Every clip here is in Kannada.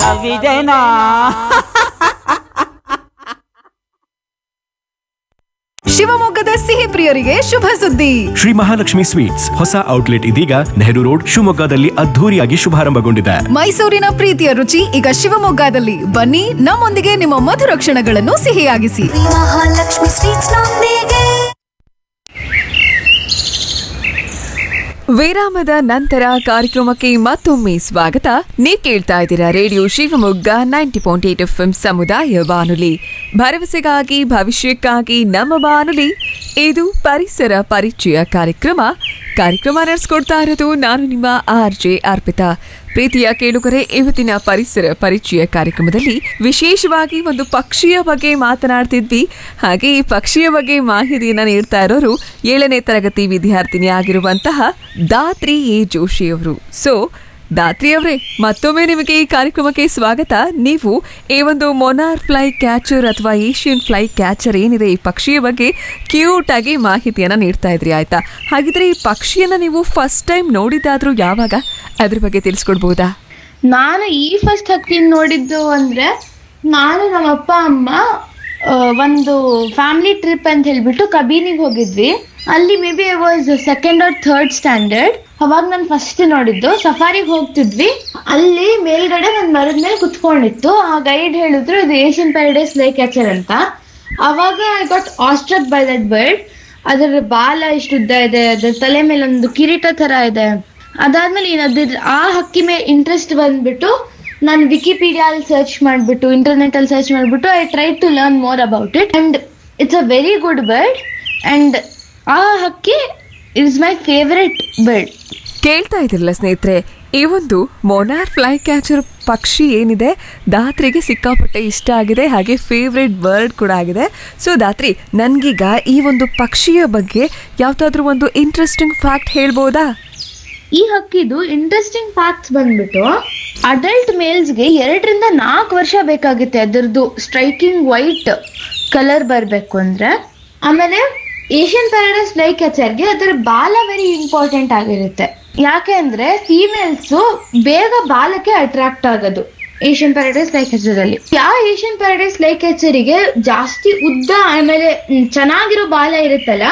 ವಿಜಯನಾ ಶಿವಮೊಗ್ಗದ ಸಿಹಿ ಪ್ರಿಯರಿಗೆ ಶುಭ ಸುದ್ದಿ ಶ್ರೀ ಮಹಾಲಕ್ಷ್ಮಿ ಸ್ವೀಟ್ಸ್ ಹೊಸ ಔಟ್ಲೆಟ್ ಇದೀಗ ನೆಹರು ರೋಡ್ ಶಿವಮೊಗ್ಗದಲ್ಲಿ ಅದ್ಧೂರಿಯಾಗಿ ಶುಭಾರಂಭಗೊಂಡಿದೆ ಮೈಸೂರಿನ ಪ್ರೀತಿಯ ರುಚಿ ಈಗ ಶಿವಮೊಗ್ಗದಲ್ಲಿ ಬನ್ನಿ ನಮ್ಮೊಂದಿಗೆ ನಿಮ್ಮ ಮಧುರ ಕ್ಷಣಗಳನ್ನು ಸಿಹಿಯಾಗಿಸಿ ಮಹಾಲಕ್ಷ್ಮಿ ಸ್ವೀಟ್ಸ್ ನೊಂದಿಗೆ ವಿರಾಮದ ನಂತರ ಕಾರ್ಯಕ್ರಮಕ್ಕೆ ಮತ್ತೊಮ್ಮೆ ಸ್ವಾಗತ ನೀವು ಕೇಳ್ತಾ ಇದ್ದೀರಾ radio Shivamogga ninety point eight F M ಸಮುದಾಯ ಬಾನುಲಿ ಭರವಸೆಗಾಗಿ ಭವಿಷ್ಯಕ್ಕಾಗಿ ನಮ್ಮ ಬಾನುಲಿ ಇದು ಪರಿಸರ ಪರಿಚಯ ಕಾರ್ಯಕ್ರಮ ಕಾರ್ಯಕ್ರಮ ನಡೆಸ್ಕೊಡ್ತಾ ಇರೋದು ನಾನು ನಿಮ್ಮ ಆರ್ ಜೆ ಅರ್ಪಿತಾ ಪ್ರೀತಿಯ ಕೇಳುಗರೆ ಇವತ್ತಿನ ಪರಿಸರ ಪರಿಚಯ ಕಾರ್ಯಕ್ರಮದಲ್ಲಿ ವಿಶೇಷವಾಗಿ ಒಂದು ಪಕ್ಷಿಯ ಬಗ್ಗೆ ಮಾತನಾಡ್ತಿದ್ವಿ ಹಾಗೆ ಈ ಪಕ್ಷಿಯ ಬಗ್ಗೆ ಮಾಹಿತಿಯನ್ನ ನೀಡ್ತಾ ಇರೋರು ಏಳನೇ ತರಗತಿ ವಿದ್ಯಾರ್ಥಿನಿ ಆಗಿರುವಂತಹ ದಾತ್ರಿ ಎ ಜೋಶಿ ಅವರು ಸೊ ದಾತ್ರಿ ಅವರೇ ಮತ್ತೊಮ್ಮೆ ನಿಮಗೆ ಈ ಕಾರ್ಯಕ್ರಮಕ್ಕೆ ಸ್ವಾಗತ ನೀವು ಈ ಒಂದು ಮೊನಾರ್ ಫ್ಲೈ ಕ್ಯಾಚರ್ ಅಥವಾ ಏಷ್ಯನ್ ಫ್ಲೈ ಕ್ಯಾಚರ್ ಏನಿದೆ ಈ ಪಕ್ಷಿಯ ಬಗ್ಗೆ ಕ್ಯೂಟ್ ಆಗಿ ಮಾಹಿತಿಯನ್ನ ನೀಡ್ತಾ ಇದ್ರಿ ಆಯ್ತಾ ಹಾಗಿದ್ರೆ ಈ ಪಕ್ಷಿಯನ್ನ ನೀವು ಫಸ್ಟ್ ಟೈಮ್ ನೋಡಿದ್ದಾದ್ರೂ ಯಾವಾಗ ಅದ್ರ ಬಗ್ಗೆ ತಿಳಿಸ್ಕೊಡ್ಬೋದಾ ನಾನು ಈ ಫಸ್ಟ್ ಹಕ್ಕಿನ ನೋಡಿದ್ದು ಅಂದ್ರೆ ನಾನು ನಮ್ಮ ಅಪ್ಪ ಅಮ್ಮ ಆ, ಒಂದು ಫ್ಯಾಮಿಲಿ ಟ್ರಿಪ್ ಅಂತ ಹೇಳ್ಬಿಟ್ಟು ಕಬೀನಿಗೆ ಹೋಗಿದ್ವಿ ಅಲ್ಲಿ maybe I was second or third standard ಅವಾಗ ನಾನು ಫಸ್ಟ್ ನೋಡಿದ್ದು ಸಫಾರಿಗೆ ಹೋಗ್ತಿದ್ವಿ ಅಲ್ಲಿ ಮೇಲ್ಗಡೆ ಒಂದು ಮರದ ಮೇಲೆ ಕುತ್ಕೊಂಡಿತ್ತು ಆ ಗೈಡ್ ಹೇಳಿದ್ರು ಇದು ಏಷ್ಯನ್ ಪ್ಯಾರಡೈಸ್ ಲೈಕ್ ಕ್ಯಾಚರ್ ಅಂತ ಅವಾಗ I got awestruck by that bird ಅದರ ಬಾಲ ಇಷ್ಟು ಉದ್ದ ಇದೆ ಅದ್ರ ತಲೆ ಮೇಲೆ ಒಂದು ಕಿರೀಟ ತರ ಇದೆ ಅದಾದ್ಮೇಲೆ ಇನ್ ಅದ್ರ ಆ ಹಕ್ಕಿ ಮೇಲೆ ಇಂಟ್ರೆಸ್ಟ್ ಬಂದ್ಬಿಟ್ಟು ನಾನು ವಿಕಿಪೀಡಿಯಲ್ಲಿ ಸರ್ಚ್ ಮಾಡಿಬಿಟ್ಟು ಇಂಟರ್ನೆಟ್ ಅಲ್ಲಿ ಸರ್ಚ್ ಮಾಡಿಬಿಟ್ಟು I try to learn more about it and it's a very good bird and ಆ ಹಕ್ಕಿ ಇಸ್ ಮೈ ಫೇವ್ರೆಟ್ ಬರ್ಡ್ ಕೇಳ್ತಾ ಇದ್ರಲ್ಲ ಸ್ನೇಹಿತರೆ ಈ ಒಂದು ಮೊನಾರ್ ಫ್ಲೈ ಕ್ಯಾಚರ್ ಪಕ್ಷಿ ಏನಿದೆ ದಾತ್ರಿಗೆ ಸಿಕ್ಕಾಪಟ್ಟೆ ಇಷ್ಟ ಆಗಿದೆ ಹಾಗೆ ಫೇವ್ರೆಟ್ ಬರ್ಡ್ ಕೂಡ ಆಗಿದೆ ಸೊ ದಾತ್ರಿ ನನ್ಗೀಗ ಈ ಒಂದು ಪಕ್ಷಿಯ ಬಗ್ಗೆ ಯಾವ್ದಾದ್ರು ಒಂದು ಇಂಟ್ರೆಸ್ಟಿಂಗ್ ಫ್ಯಾಕ್ಟ್ ಹೇಳ್ಬೋದಾ ಈ ಹಕ್ಕಿದು ಇಂಟ್ರೆಸ್ಟಿಂಗ್ ಫ್ಯಾಕ್ಟ್ಸ್ ಬಂದ್ಬಿಟ್ಟು ಅಡಲ್ಟ್ ಮೇಲ್ಸ್ಗೆ ಎರಡರಿಂದ ನಾಲ್ಕು ವರ್ಷ ಬೇಕಾಗುತ್ತೆ ಅದರದ್ದು ಸ್ಟ್ರೈಕಿಂಗ್ ವೈಟ್ ಕಲರ್ ಬರಬೇಕು ಅಂದ್ರೆ ಆಮೇಲೆ ಏಷ್ಯನ್ ಪ್ಯಾರಡೈಸ್ ಲೈಕ್ ಕ್ಯಾಚರ್ಗೆ ಅದರ ಬಾಲ ವೆರಿ ಇಂಪಾರ್ಟೆಂಟ್ ಆಗಿರುತ್ತೆ ಯಾಕೆ ಅಂದ್ರೆ ಫೀಮೇಲ್ಸ್ ಬೇಗ ಬಾಲಕ್ಕೆ ಅಟ್ರಾಕ್ಟ್ ಆಗೋದು ಏಷ್ಯನ್ ಪ್ಯಾರಡೈಸ್ ಲೈಕ್ ಅಲ್ಲಿ ಯಾವ ಏಷ್ಯನ್ ಪ್ಯಾರಡೈಸ್ ಲೈಕ್ ಗೆ ಜಾಸ್ತಿ ಉದ್ದ ಆಮೇಲೆ ಮ್, ಚೆನ್ನಾಗಿರೋ ಬಾಲ ಇರುತ್ತಲ್ಲ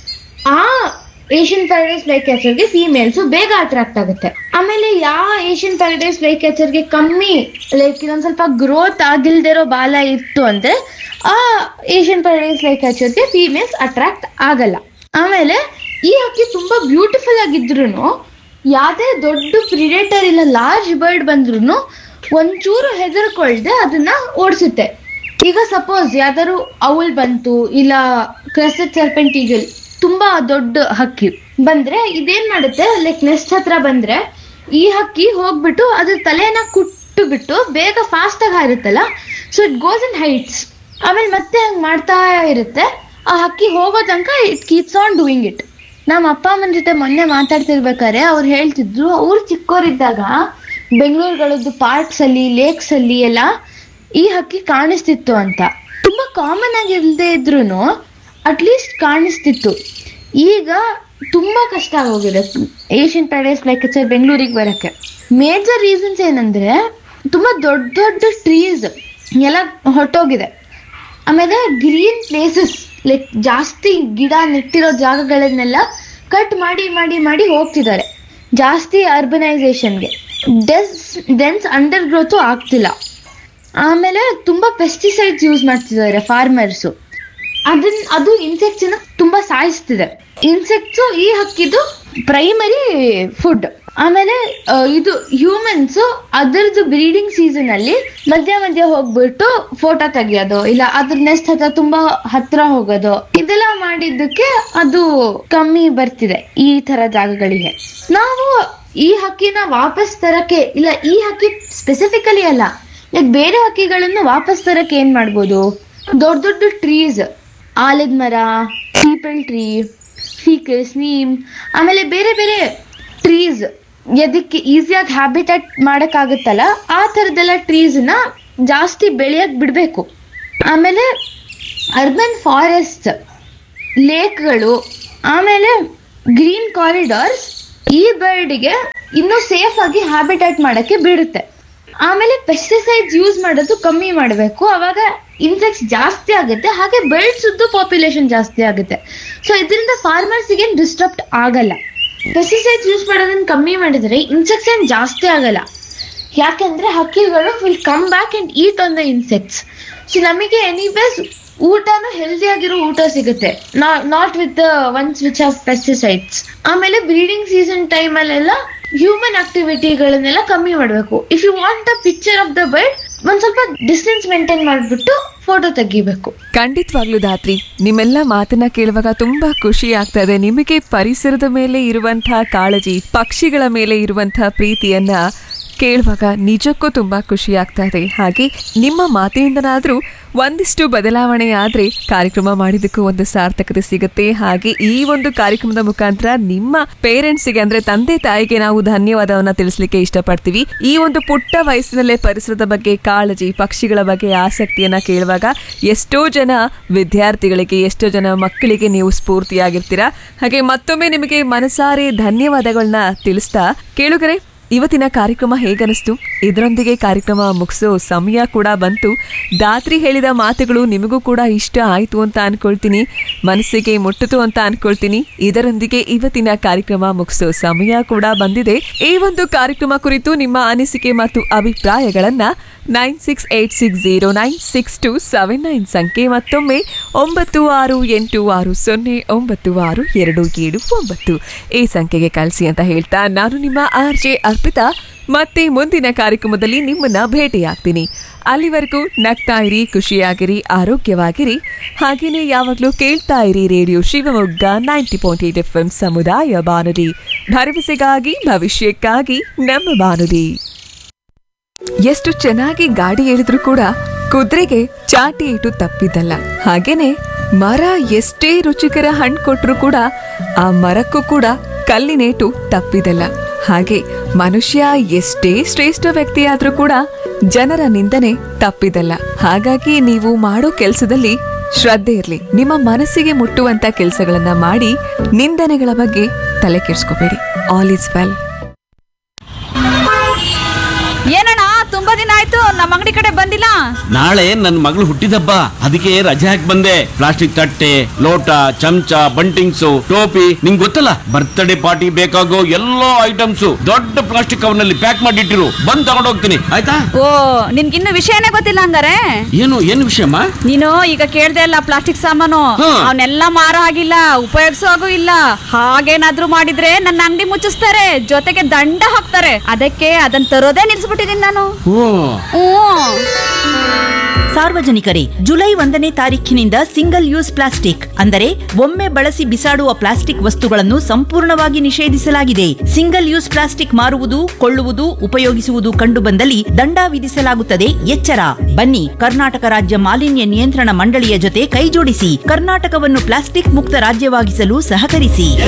ಆ ಏಷ್ಯನ್ ಪ್ಯಾರಡೈಸ್ ಲೈಕ್ ಕ್ಯಾಚರ್ಗೆ ಫೀಮೇಲ್ಸ್ ಬೇಗ ಅಟ್ರಾಕ್ಟ್ ಆಗುತ್ತೆ ಆಮೇಲೆ ಯಾವ ಏಷ್ಯನ್ ಪ್ಯಾರಡೈಸ್ ಲೈಕ್ ಕ್ಯಾಚರ್ಗೆ ಕಮ್ಮಿ ಲೈಕ್ ಇನ್ನೊಂದ್ ಸ್ವಲ್ಪ ಗ್ರೋತ್ ಆಗಿಲ್ದಿರೋ ಬಾಲ ಇತ್ತು ಅಂದ್ರೆ ಆ ಏಷ್ಯನ್ ಪ್ಯಾರಡೈಸ್ ಲೈಕ್ ಕ್ಯಾಚರ್ಗೆ ಫೀಮೇಲ್ಸ್ ಅಟ್ರಾಕ್ಟ್ ಆಗಲ್ಲ ಆಮೇಲೆ ಈ ಹಕ್ಕಿ ತುಂಬಾ ಬ್ಯೂಟಿಫುಲ್ ಆಗಿದ್ರು ಯಾವ್ದೇ ದೊಡ್ಡ ಪ್ರಿಡೇಟರ್ ಇಲ್ಲ ಲಾರ್ಜ್ ಬರ್ಡ್ ಬಂದ್ರು ಒಂಚೂರು ಹೆದರ್ಕೊಳ್ದೆ ಅದನ್ನ ಓಡಿಸುತ್ತೆ ಈಗ ಸಪೋಸ್ ಯಾವ್ದಾದ್ರು ಅವಲ್ ಬಂತು ಇಲ್ಲ ಕ್ರೆಸೆಟ್ ಸರ್ಪೆಂಟ್ ಈಗಲ್ ತುಂಬಾ ದೊಡ್ಡ ಹಕ್ಕಿ ಬಂದ್ರೆ ಇದೇನ್ ಮಾಡುತ್ತೆ ಲೈಕ್ ನೆಸ್ಟ್ ಹತ್ರ ಬಂದ್ರೆ ಈ ಹಕ್ಕಿ ಹೋಗ್ಬಿಟ್ಟು ಅದ್ರ ತಲೆನ ಕುಟ್ಟು ಬಿಟ್ಟು ಬೇಗ ಫಾಸ್ಟ್ ಆಗಿ ಹಾರುತ್ತಲ್ಲ so it goes in heights ಆಮೇಲೆ ಮತ್ತೆ ಹಂಗ್ ಮಾಡ್ತಾ ಇರುತ್ತೆ ಆ ಹಕ್ಕಿ ಹೋಗೋ ತನಕ it keeps on doing it ನಮ್ಮ ಅಪ್ಪ ಅಮ್ಮನ ಜೊತೆ ಮೊನ್ನೆ ಮಾತಾಡ್ತಿರ್ಬೇಕಾರೆ ಅವ್ರು ಹೇಳ್ತಿದ್ರು ಅವ್ರು ಚಿಕ್ಕವರಿದ್ದಾಗ ಬೆಂಗಳೂರುಗಳದ್ದು ಪಾರ್ಕ್ಸ್ ಅಲ್ಲಿ ಲೇಕ್ಸ್ ಅಲ್ಲಿ ಎಲ್ಲ ಈ ಹಕ್ಕಿ ಕಾಣಿಸ್ತಿತ್ತು ಅಂತ ತುಂಬಾ ಕಾಮನ್ ಆಗಿ ಇಲ್ಲದೆ ಇದ್ರು ಅಟ್ಲೀಸ್ಟ್ ಕಾಣಿಸ್ತಿತ್ತು ಈಗ ತುಂಬಾ ಕಷ್ಟ ಆಗೋಗಿದೆ ಏಷ್ಯನ್ ಪ್ಯಾರಡೈಸ್ ಲೈಕ್ ಸರ್ ಬೆಂಗಳೂರಿಗೆ ಬರಕ್ಕೆ ಮೇಜರ್ ರೀಸನ್ಸ್ ಏನಂದ್ರೆ ತುಂಬಾ ದೊಡ್ಡ ದೊಡ್ಡ ಟ್ರೀಸ್ ಎಲ್ಲ ಹೊಟ್ಟೋಗಿದೆ ಆಮೇಲೆ ಗ್ರೀನ್ ಪ್ಲೇಸಸ್ ಲೈಕ್ ಜಾಸ್ತಿ ಗಿಡ ನೆಟ್ಟಿರೋ ಜಾಗಗಳನ್ನೆಲ್ಲ ಕಟ್ ಮಾಡಿ ಮಾಡಿ ಮಾಡಿ ಹೋಗ್ತಿದ್ದಾರೆ ಜಾಸ್ತಿ ಅರ್ಬನೈಸೇಷನ್ಗೆ ಡೆಸ್ ಡೆನ್ಸ್ ಅಂಡರ್ ಗ್ರೋತು ಆಗ್ತಿಲ್ಲ ಆಮೇಲೆ ತುಂಬಾ ಪೆಸ್ಟಿಸೈಡ್ಸ್ ಯೂಸ್ ಮಾಡ್ತಿದ್ದಾರೆ ಫಾರ್ಮರ್ಸು ಅದನ್ ಅದು ಇನ್ಸೆಕ್ಟ್ಸ್ ತುಂಬಾ ಸಾಯಿಸ್ತಿದೆ ಇನ್ಸೆಕ್ಟ್ಸ್ ಈ ಹಕ್ಕಿದು ಪ್ರೈಮರಿ ಫುಡ್ ಆಮೇಲೆ ಆ, ಇದು ಹ್ಯೂಮನ್ಸ್ ಅದರದ್ದು ಬ್ರೀಡಿಂಗ್ ಸೀಸನ್ ಅಲ್ಲಿ ಮಧ್ಯ ಮಧ್ಯ ಹೋಗ್ಬಿಟ್ಟು ಫೋಟೋ ತೆಗಿಯೋದು ಇಲ್ಲ ಅದ್ರ ನೆಸ್ಟ್ ಹತ್ರ ತುಂಬಾ ಹತ್ರ ಹೋಗೋದು ಇದೆಲ್ಲ ಮಾಡಿದ್ದಕ್ಕೆ ಅದು ಕಮ್ಮಿ ಬರ್ತಿದೆ ಈ ತರ ಜಾಗಗಳಿಗೆ ನಾವು ಈ ಹಕ್ಕಿನ ವಾಪಸ್ ತರಕ್ಕೆ ಇಲ್ಲ ಈ ಹಕ್ಕಿ ಸ್ಪೆಸಿಫಿಕಲಿ ಅಲ್ಲ ಲೈಕ್ ಬೇರೆ ಹಕ್ಕಿಗಳನ್ನು ವಾಪಸ್ ತರಕ್ಕೆ ಏನ್ ಮಾಡ್ಬೋದು ದೊಡ್ಡ ದೊಡ್ಡ ಟ್ರೀಸ್ ಆಲದ ಮರ ಪೀಪಲ್ ಟ್ರೀ ಫೀಕಸ್ ನೀಮ್ ಆಮೇಲೆ ಬೇರೆ ಬೇರೆ ಟ್ರೀಸ್ ಎದಕ್ಕೆ ಈಸಿಯಾಗಿ ಹ್ಯಾಬಿಟೇಟ್ ಮಾಡೋಕ್ಕಾಗುತ್ತಲ್ಲ ಆ ಥರದ್ದೆಲ್ಲ ಟ್ರೀಸ್ನ ಜಾಸ್ತಿ ಬೆಳೆಯಕ್ಕೆ ಬಿಡಬೇಕು ಆಮೇಲೆ ಅರ್ಬನ್ ಫಾರೆಸ್ಟ್ ಲೇಕ್ಗಳು ಆಮೇಲೆ ಗ್ರೀನ್ ಕಾರಿಡಾರ್ಸ್ ಈ ಬರ್ಡ್ಗೆ ಇನ್ನೂ ಸೇಫ್ ಆಗಿ ಹ್ಯಾಬಿಟೇಟ್ ಮಾಡಕ್ಕೆ ಬಿಡುತ್ತೆ ಆಮೇಲೆ ಪೆಸ್ಟಿಸೈಡ್ಸ್ ಯೂಸ್ ಮಾಡೋದು ಕಮ್ಮಿ ಮಾಡಬೇಕು ಅವಾಗ ಇನ್ಸೆಕ್ಟ್ಸ್ ಜಾಸ್ತಿ ಆಗುತ್ತೆ ಹಾಗೆ ಬೆಳ್ಸುದ್ದು ಪಾಪ್ಯುಲೇಷನ್ ಜಾಸ್ತಿ ಆಗುತ್ತೆ ಸೊ ಇದರಿಂದ ಫಾರ್ಮರ್ಸಿಗೆ ಡಿಸ್ಟರ್ಬ್ ಆಗಲ್ಲ ಪೆಸ್ಟಿಸೈಡ್ಸ್ ಯೂಸ್ ಮಾಡೋದನ್ನ ಕಮ್ಮಿ ಮಾಡಿದ್ರೆ ಇನ್ಸೆಕ್ಟ್ಸ್ ಏನ್ ಜಾಸ್ತಿ ಆಗಲ್ಲ ಯಾಕೆಂದ್ರೆ ಹಕ್ಕಿಗಳು will come back and eat on the insects so ನಮಗೆ ಎನಿವೇಸ್ ಊಟನು ಹೆಲ್ದಿ ಆಗಿರೋ ಊಟ ಸಿಗುತ್ತೆ not with the ones which of pesticides ಆಮೇಲೆ ಬ್ರೀಡಿಂಗ್ ಸೀಸನ್ ಟೈಮ್ ಅಲ್ಲೆಲ್ಲ ಹ್ಯೂಮನ್ ಆಕ್ಟಿವಿಟಿಗಳನ್ನೆಲ್ಲ ಕಮ್ಮಿ ಮಾಡಬೇಕು if you want a picture of the bird ಒಂದ್ ಸ್ವಲ್ಪ ಡಿಸ್ಟೆನ್ಸ್ ಮೇಂಟೈನ್ ಮಾಡಿಬಿಟ್ಟು ಫೋಟೋ ತೆಗಿಬೇಕು ಖಂಡಿತವಾಗ್ಲೂ ಧಾತ್ರಿ ನಿಮ್ಮೆಲ್ಲ ಮಾತನ್ನ ಕೇಳುವಾಗ ತುಂಬಾ ಖುಷಿ ಆಗ್ತಾ ಇದೆ ನಿಮಗೆ ಪರಿಸರದ ಮೇಲೆ ಇರುವಂತಹ ಕಾಳಜಿ ಪಕ್ಷಿಗಳ ಮೇಲೆ ಇರುವಂತಹ ಪ್ರೀತಿಯನ್ನ ಕೇಳುವಾಗ ನಿಜಕ್ಕೂ ತುಂಬಾ ಖುಷಿ ಆಗ್ತಾ ಇದೆ ಹಾಗೆ ನಿಮ್ಮ ಮಾತಿನಿಂದನಾದ್ರೂ ಒಂದಿಷ್ಟು ಬದಲಾವಣೆ ಆದ್ರೆ ಕಾರ್ಯಕ್ರಮ ಮಾಡಿದ್ದಕ್ಕೂ ಒಂದು ಸಾರ್ಥಕತೆ ಸಿಗುತ್ತೆ ಹಾಗೆ ಈ ಒಂದು ಕಾರ್ಯಕ್ರಮದ ಮುಖಾಂತರ ನಿಮ್ಮ ಪೇರೆಂಟ್ಸಿಗೆ ಅಂದ್ರೆ ತಂದೆ ತಾಯಿಗೆ ನಾವು ಧನ್ಯವಾದವನ್ನ ತಿಳಿಸ್ಲಿಕ್ಕೆ ಇಷ್ಟಪಡ್ತೀವಿ ಈ ಒಂದು ಪುಟ್ಟ ವಯಸ್ಸಿನಲ್ಲೇ ಪರಿಸರದ ಬಗ್ಗೆ ಕಾಳಜಿ ಪಕ್ಷಿಗಳ ಬಗ್ಗೆ ಆಸಕ್ತಿಯನ್ನ ಕೇಳುವಾಗ ಎಷ್ಟೋ ಜನ ವಿದ್ಯಾರ್ಥಿಗಳಿಗೆ ಎಷ್ಟೋ ಜನ ಮಕ್ಕಳಿಗೆ ನೀವು ಸ್ಫೂರ್ತಿಯಾಗಿರ್ತೀರಾ ಹಾಗೆ ಮತ್ತೊಮ್ಮೆ ನಿಮಗೆ ಮನಸಾರೆ ಧನ್ಯವಾದಗಳನ್ನ ತಿಳಿಸ್ತಾ ಕೇಳುಗರೆ ಇವತ್ತಿನ ಕಾರ್ಯಕ್ರಮ ಹೇಗನಿಸ್ತು ಇದರೊಂದಿಗೆ ಕಾರ್ಯಕ್ರಮ ಮುಗಿಸೋ ಸಮಯ ಕೂಡ ಬಂತು ದಾತ್ರಿ ಹೇಳಿದ ಮಾತುಗಳು ನಿಮಗೂ ಕೂಡ ಇಷ್ಟ ಆಯ್ತು ಅಂತ ಅನ್ಕೊಳ್ತೀನಿ ಮನಸ್ಸಿಗೆ ಮುಟ್ಟಿತು ಅಂತ ಅನ್ಕೊಳ್ತೀನಿ ಇದರೊಂದಿಗೆ ಇವತ್ತಿನ ಕಾರ್ಯಕ್ರಮ ಮುಗಿಸೋ ಸಮಯ ಕೂಡ ಬಂದಿದೆ ಈ ಒಂದು ಕಾರ್ಯಕ್ರಮ ಕುರಿತು ನಿಮ್ಮ ಅನಿಸಿಕೆ ಮತ್ತು ಅಭಿಪ್ರಾಯಗಳನ್ನ nine six eight six zero nine six two seven nine ಸಂಖ್ಯೆ ಮತ್ತೊಮ್ಮೆ ಒಂಬತ್ತು ಆರು ಎಂಟು ಆರು ಸೊನ್ನೆ ಒಂಬತ್ತು ಆರು ಎರಡು ಏಳು ಒಂಬತ್ತು ಈ ಸಂಖ್ಯೆಗೆ ಕಳಿಸಿ ಅಂತ ಹೇಳ್ತಾ ನಾನು ನಿಮ್ಮ ಆರ್ ಜೆ ಅರ್ಪಿತಾ ಮತ್ತೆ ಮುಂದಿನ ಕಾರ್ಯಕ್ರಮದಲ್ಲಿ ನಿಮ್ಮನ್ನ ಭೇಟಿಯಾಗ್ತೀನಿ ಅಲ್ಲಿವರೆಗೂ ನಗ್ತಾ ಇರಿ ಖುಷಿಯಾಗಿರಿ ಆರೋಗ್ಯವಾಗಿರಿ ಹಾಗೇನೆ ಯಾವಾಗಲೂ ಕೇಳ್ತಾ ಇರಿ radio Shivamogga ninety point eight F M ಸಮುದಾಯ ಬಾನುಲಿ ಭರವಸೆಗಾಗಿ ಭವಿಷ್ಯಕ್ಕಾಗಿ ನಮ್ಮ ಬಾನುಲಿ ಎಷ್ಟು ಚೆನ್ನಾಗಿ ಗಾಡಿ ಎಳೆದ್ರು ಕೂಡ ಕುದುರೆಗೆ ಚಾಟಿ ಇಟ್ಟು ತಪ್ಪಿದ್ದಲ್ಲ ಹಾಗೇನೆ ಮರ ಎಷ್ಟೇ ರುಚಿಕರ ಹಣ್ಣು ಕೊಟ್ರು ಕೂಡ ಆ ಮರಕ್ಕೂ ಕೂಡ ಕಲ್ಲಿನೇಟು ತಪ್ಪಿದಲ್ಲ ಹಾಗೆ ಮನುಷ್ಯ ಎಷ್ಟೇ ಶ್ರೇಷ್ಠ ವ್ಯಕ್ತಿಯಾದ್ರೂ ಕೂಡ ಜನರ ನಿಂದನೆ ತಪ್ಪಿದಲ್ಲ ಹಾಗಾಗಿ ನೀವು ಮಾಡೋ ಕೆಲಸದಲ್ಲಿ ಶ್ರದ್ಧೆ ಇರ್ಲಿ ನಿಮ್ಮ ಮನಸ್ಸಿಗೆ ಮುಟ್ಟುವಂತ ಕೆಲಸಗಳನ್ನ ಮಾಡಿ ನಿಂದನೆಗಳ ಬಗ್ಗೆ ತಲೆ ಕೆಡಿಸ್ಕೋಬೇಡಿ ಆಲ್ ಇಸ್ ವೆಲ್ ಏನಣ್ಣ ತುಂಬಾ ದಿನ ಆಯ್ತು ನಮ್ಮ ಅಂಗಡಿ ಕಡೆ ಬಂದಿಲ್ಲ ನಾಳೆ ನನ್ನ ಮಗಳು ಹುಟ್ಟಿದಬ್ಬ ಅದಕ್ಕೆ ರಜೆ ಹಾಕಿ ಬಂದೆ ಪ್ಲಾಸ್ಟಿಕ್ ತಟ್ಟೆ ಲೋಟ ಚಮಚ ಬಂಟಿಂಗ್ಸು ಟೋಪಿ ನಿಂಗ್ ಗೊತ್ತಲ್ಲ ಬರ್ತ್ಡೇ ಪಾರ್ಟಿ ಬೇಕಾಗೋ ಎಲ್ಲಾ ಐಟಮ್ಸ್ ದೊಡ್ಡ ಪ್ಲಾಸ್ಟಿಕ್ ಕವರ್ನಲ್ಲಿ ಪ್ಯಾಕ್ ಮಾಡಿಟ್ಟಿರು ಬಂದ್ ತಗೊಂಡ್ ಹೋಗ್ತೀನಿ ಆಯ್ತಾ ಓ ನಿನ್ಗಿನ್ನು ವಿಷಯನೇ ಗೊತ್ತಿಲ್ಲ ಹಂಗಾರೆ ಏನು ಏನು ವಿಷಯಮ್ಮ ನೀನು ಈಗ ಕೇಳ್ದೆ ಅಲ್ಲ ಪ್ಲಾಸ್ಟಿಕ್ ಸಾಮಾನು ಹಾ. ಅವನ್ನೆಲ್ಲ ಮಾರೋ ಆಗಿಲ್ಲ ಉಪಯೋಗಿಸೋ ಹಾಗೂ ಇಲ್ಲ ಹಾಗೇನಾದ್ರೂ ಮಾಡಿದ್ರೆ ನನ್ನ ಅಂಗಡಿ ಮುಚ್ಚಿಸ್ತಾರೆ ಜೊತೆಗೆ ದಂಡ ಹಾಕ್ತಾರೆ ಅದಕ್ಕೆ ಅದನ್ನ ತರೋದೇ ನಿಲ್ಸ್ಬಿಟ್ಟಿದೀನಿ ನಾನು ಓ ಹ್ಮ್ ಸಾರ್ವಜನಿಕರೇ ಜುಲೈ ಒಂದನೇ ತಾರೀಖಿನಿಂದ ಸಿಂಗಲ್ ಯೂಸ್ ಪ್ಲಾಸ್ಟಿಕ್ ಅಂದರೆ ಒಮ್ಮೆ ಬಳಸಿ ಬಿಸಾಡುವ ಪ್ಲಾಸ್ಟಿಕ್ ವಸ್ತುಗಳನ್ನು ಸಂಪೂರ್ಣವಾಗಿ ನಿಷೇಧಿಸಲಾಗಿದೆ ಸಿಂಗಲ್ ಯೂಸ್ ಪ್ಲಾಸ್ಟಿಕ್ ಮಾರುವುದು ಕೊಳ್ಳುವುದು ಉಪಯೋಗಿಸುವುದು ಕಂಡುಬಂದಲ್ಲಿ ದಂಡ ವಿಧಿಸಲಾಗುತ್ತದೆ ಎಚ್ಚರ ಬನ್ನಿ ಕರ್ನಾಟಕ ರಾಜ್ಯ ಮಾಲಿನ್ಯ ನಿಯಂತ್ರಣ ಮಂಡಳಿಯ ಜೊತೆ ಕೈಜೋಡಿಸಿ ಕರ್ನಾಟಕವನ್ನು ಪ್ಲಾಸ್ಟಿಕ್ ಮುಕ್ತ ರಾಜ್ಯವಾಗಿಸಲು ಸಹಕರಿಸಿ